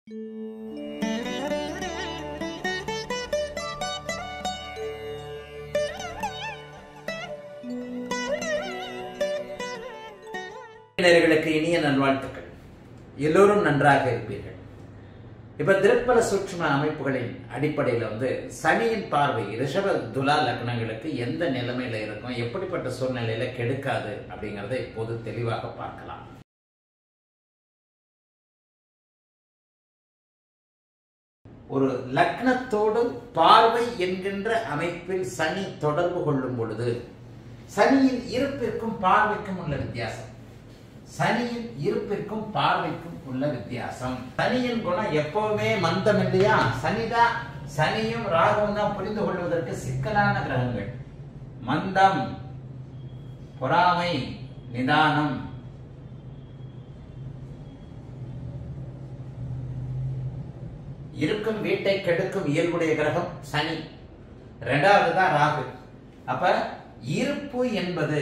நேயர்களுக்கு இனிய நல்வாழ்த்துக்கள் எல்லோரும் நன்றாக இருப்பீர்கள் இப்ப திருப்பல சூட்சும அமைப்புகளின் அடிப்படையில் வந்து சனியின் பார்வை ரிஷப துலா லக்னங்களுக்கு எந்த நிலைமையில இருக்கும் எப்படிப்பட்ட சூழ்நிலையில கெடுக்காது அப்படிங்கறத இப்போது தெளிவாக பார்க்கலாம் ஒரு லக்னத்தோடு பார்வை என்கின்ற அமைப்பில் சனி தொடர்பு கொள்ளும் பொழுது சனியின் இருப்பிற்கும் பார்வைக்கும் உள்ள வித்தியாசம் சனியின் இருப்பிற்கும் பார்வைக்கும் உள்ள வித்தியாசம் சனியின் குணம் எப்பவுமே மந்தம் இல்லையா சனிதான் சனியும் ராகுவும் தான் புரிந்து கொள்வதற்கு சிக்கலான கிரகங்கள் மந்தம் பொறாமை நிதானம் இருக்கும் வீட்டை கெடுக்கும் இயல்புடைய கிரகம் சனி ரெண்டாவது தான் ராகு அப்ப இருப்பு என்பது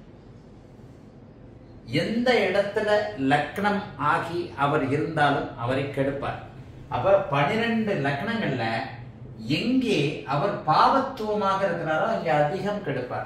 எந்த இடத்துல லக்னம் ஆகி அவர் இருந்தாலும் அவரை கெடுப்பார் அப்ப பனிரெண்டு லக்னங்கள்ல எங்கே அவர் பாவத்துவமாக இருக்கிறாரோ அங்கே அதிகம் கெடுப்பார்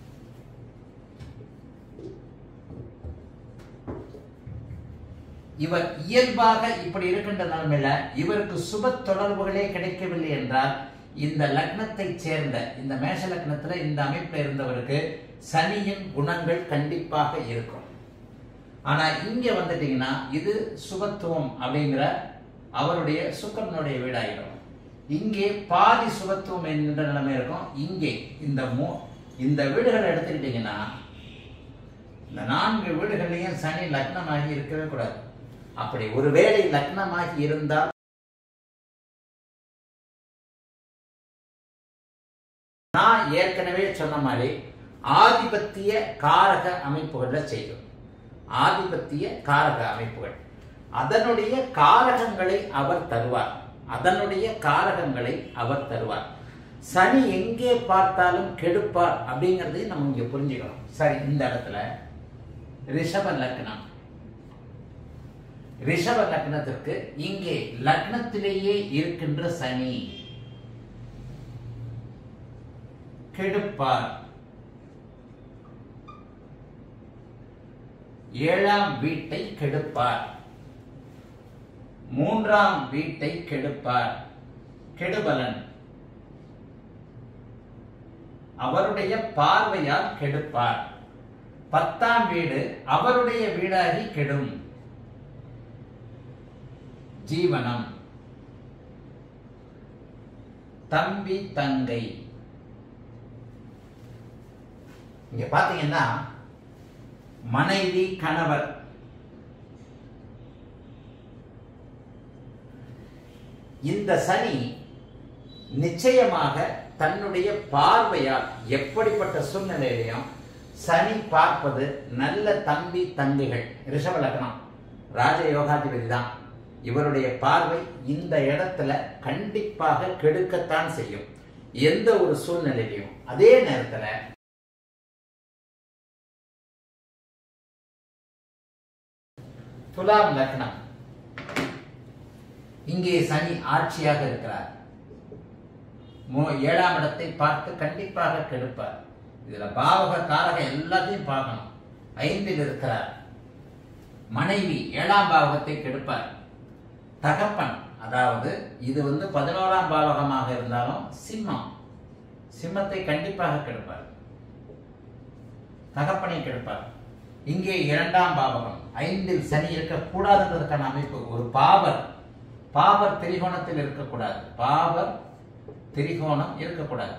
இவர் இயல்பாக இப்படி இருக்கின்ற நிலைமையில இவருக்கு சுப தொடர்புகளே கிடைக்கவில்லை என்றால் இந்த லக்னத்தை சேர்ந்த இந்த மேஷ லக்னத்துல இந்த அமைப்புல இருந்தவருக்கு சனியின் குணங்கள் கண்டிப்பாக இருக்கும் ஆனா இங்க வந்துட்டீங்கன்னா இது சுபத்துவம் அப்படிங்கிற அவருடைய சுக்கரனுடைய வீடாயிரும் இங்கே பாதி சுபத்துவம் என்கின்ற நிலைமை இருக்கும் இங்கே இந்த மூ இந்த வீடுகளை எடுத்துக்கிட்டீங்கன்னா இந்த நான்கு வீடுகள்லையும் சனி லக்னமாகி இருக்கவே கூடாது அப்படி ஒருவேளை லக்னமாகி இருந்தால் நான் ஏற்கனவே சொன்ன மாதிரி ஆதிபத்திய காரக அமைப்புகள்ல செய்யும் ஆதிபத்திய காரக அமைப்புகள் அதனுடைய காரகங்களை அவர் தருவார் அதனுடைய காரகங்களை அவர் தருவார் சனி எங்கே பார்த்தாலும் கெடுப்பார் அப்படிங்கறதையும் நம்ம இங்க புரிஞ்சுக்கணும் சரி இந்த இடத்துல ரிஷப லக்னம் ரிஷப லக்னத்திற்கு இங்கே லக்னத்திலேயே இருக்கின்ற சனி கெடுப்பார் ஏழாம் வீட்டை கெடுப்பார் மூன்றாம் வீட்டை கெடுப்பார் கெடுபலன் அவருடைய பார்வையால் கெடுப்பார் பத்தாம் வீடு அவருடைய வீடாகி கெடும் ஜீவனம் தம்பி தங்கை இங்க பாத்தீங்கன்னா மனைவி கணவர் இந்த சனி நிச்சயமாக தன்னுடைய பார்வையால் எப்படிப்பட்ட சூழ்நிலையிலையும் சனி பார்ப்பது நல்ல தம்பி தங்கைகள் ரிஷப லக்னம் ராஜ யோகாதிபதி தான் இவருடைய பார்வை இந்த இடத்துல கண்டிப்பாக கெடுக்கத்தான் செய்யும் எந்த ஒரு சூழ்நிலையிலையும் அதே நேரத்துல துலாம் லக்னம் இங்கே சனி ஆட்சியாக இருக்கிறார் ஏழாம் இடத்தை பார்த்து கண்டிப்பாக கெடுப்பார் இதுல பாவக காரக எல்லாத்தையும் பார்க்கணும் ஐந்தில் இருக்கிறார் மனைவி ஏழாம் பாவகத்தை கெடுப்பார் தகப்பன் அதாவது இது வந்து பதினோராம் பாவகமாக இருந்தாலும் சிம்மம் சிம்மத்தை கண்டிப்பாக கெடுப்பார் தகப்பனை கெடுப்பார் இங்கே இரண்டாம் பாவகம் ஐந்தில் சனி இருக்கக்கூடாதுன்றதுக்கான அமைப்பு ஒரு பாவர் பாவர் திரிகோணத்தில் இருக்கக்கூடாது பாவர் திரிகோணம் இருக்கக்கூடாது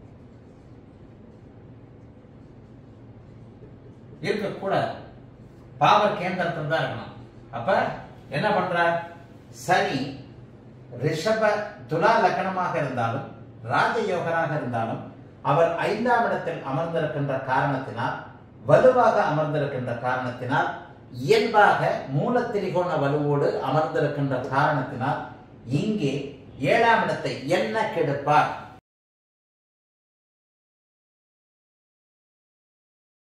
இருக்கக்கூடாது பாவர் கேந்திரத்தில் தான் இருக்கணும் அப்ப என்ன பண்றார் சனி ரிஷப துலா லக்கணமாக இருந்தாலும் ராஜயோகராக இருந்தாலும் அவர் ஐந்தாம் இடத்தில் அமர்ந்திருக்கின்ற காரணத்தினால் வலுவாக அமர்ந்திருக்கின்ற காரணத்தினால் இயல்பாக மூலத்திரிகோண வலுவோடு அமர்ந்திருக்கின்ற காரணத்தினால் இங்கே ஏழாம் இடத்தை என்ன கெடுப்பார்